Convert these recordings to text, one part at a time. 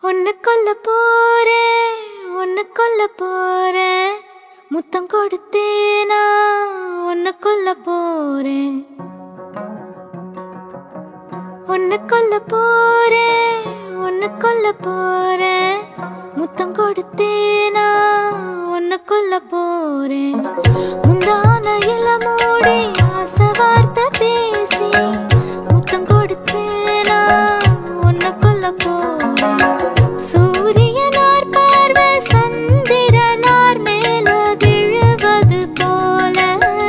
ஒன்னு கொல்ல போறேன் ஒன்னு கொல்ல போறேன் முத்தம் கொடுத்தேனா ஒன்னு கொல்ல போறேன் ஒன்னு கொல்ல போறேன் ஒன்னு கொல்ல போறேன் முத்தம் கொடுத்தேனா ஒன்னு கொல்ல போறேன் முந்தான இல மூடி ஆசை வார்த்தை பேசி முத்தம் கொடுத்தேனா ஒன்னு கொல்ல போறேன் சூரியனார் பார்வை சந்திரனார் மேல விழுவது போல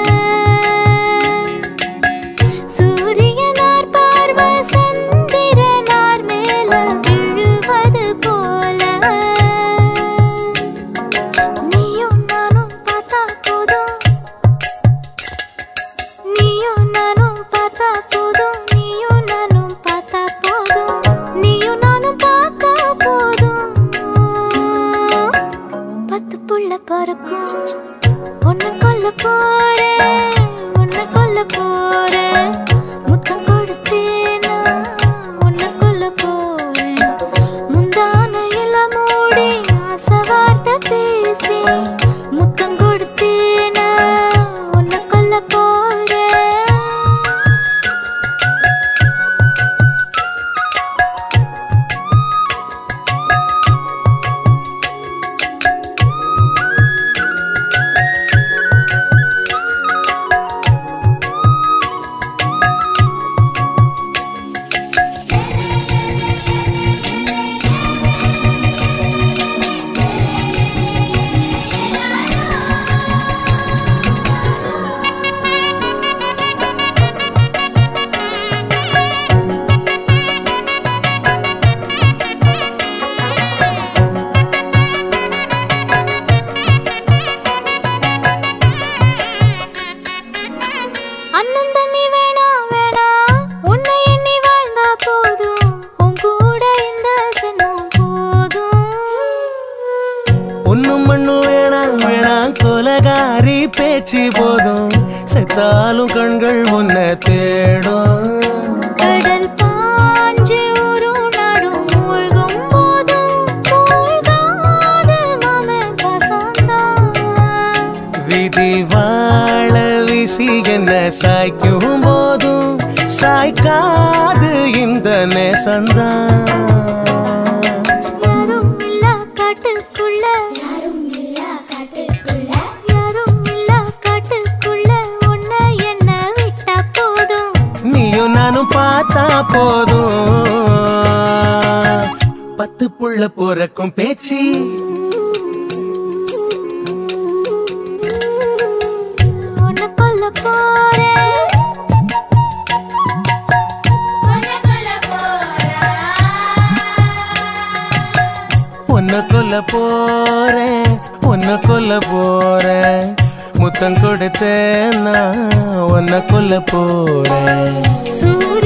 சூரியனார் பார்வை சந்திரனார் மேல விழுவது போல நீயும் நானும் பார்த்தா போதும் நீயும் நானும் பார்த்தா போதும் நீயும் நானும் பார்த்தா போதும் நீயும் நானும் பார்த்தா போதும் பத்து புள்ள பறக்கும் ஒன்னு கொல்ல போறேன் ஒன்னு கொல்ல போறேன் முத்தம் கொடுத்தேனா ஒன்னு கொல்ல போறேன் முந்தான இல மூடி ஆசை வார்த்தை பேசி முத்தம் கொடுத்தேனா ஒன்னு கொல்ல போறேன் அண்ணன் தண்ணி வேணாம் வேணாம் உன்னை எண்ணி வாழ்ந்தா போதும் உன் கூட இந்த சின்னம் போதும் ஒண்ணும் மண்ணும் வேணாம் வேணாம் கொலகாரி பேச்சு போதும் செத்தாலும் கண்கள் உன்னை தேடும் கடல் பாஞ்சு ஒரு நாடும் மூழ்கும் போதும் மூழ்காத மாமன் பசந்தான் விதி வாழ விசி என்ன சாய்க்கும் போதும் சாய்க்காது இந்த நேசந்தான் யாரும் இல்ல காட்டுக்குள்ள யாரும் இல்ல காட்டுக்குள்ள யாரும் இல்ல காட்டுக்குள்ள உன்னை என்ன விட்டா போதும் நீயும் நானும் பார்த்தா போதும் பத்து புள்ள பிறக்கும் பேச்சு உன்னை கொல்ல போறேன் உன்னை கொல்ல உன்னை கொல்ல போறேன் உன்னை கொல்ல போறேன் முத்தம் கொடுத்தேன் நான் உன்னை கொல்ல போறேன் சூரிய